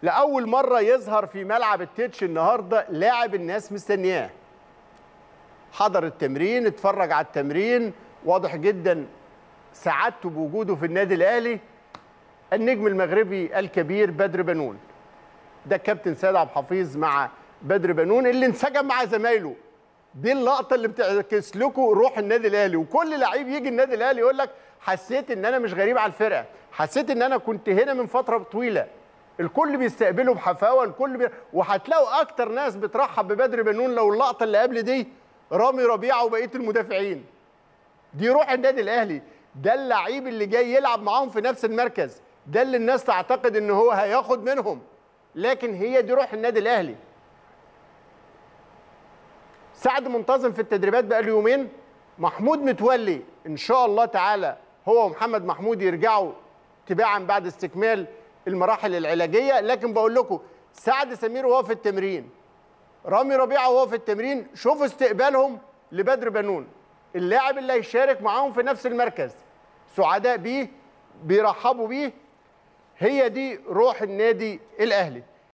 لاول مره يظهر في ملعب التتش النهارده لاعب الناس مستنياه حضر التمرين اتفرج على التمرين واضح جدا سعادته بوجوده في النادي الاهلي النجم المغربي الكبير بدر بنون ده كابتن سيد عبد الحفيظ مع بدر بنون اللي انسجم مع زمايله دي اللقطه اللي بتعكس لكم روح النادي الاهلي وكل لعيب يجي النادي الاهلي يقول لك حسيت ان انا مش غريب على الفرقه حسيت ان انا كنت هنا من فتره طويله الكل بيستقبله بحفاوه الكل بي... وهتلاقوا اكتر ناس بترحب ببدر بنون لو اللقطه اللي قبل دي رامي ربيعه وبقيه المدافعين دي روح النادي الاهلي ده اللعيب اللي جاي يلعب معاهم في نفس المركز ده اللي الناس تعتقد ان هو هياخد منهم لكن هي دي روح النادي الاهلي سعد منتظم في التدريبات بقاله يومين محمود متولي ان شاء الله تعالى هو ومحمد محمود يرجعوا تباعا بعد استكمال المراحل العلاجيه لكن بقول لكم سعد سمير وهو في التمرين رامي ربيعه وهو في التمرين شوفوا استقبالهم لبدر بنون اللاعب اللي هيشارك معاهم في نفس المركز سعداء بيه بيرحبوا بيه هي دي روح النادي الاهلي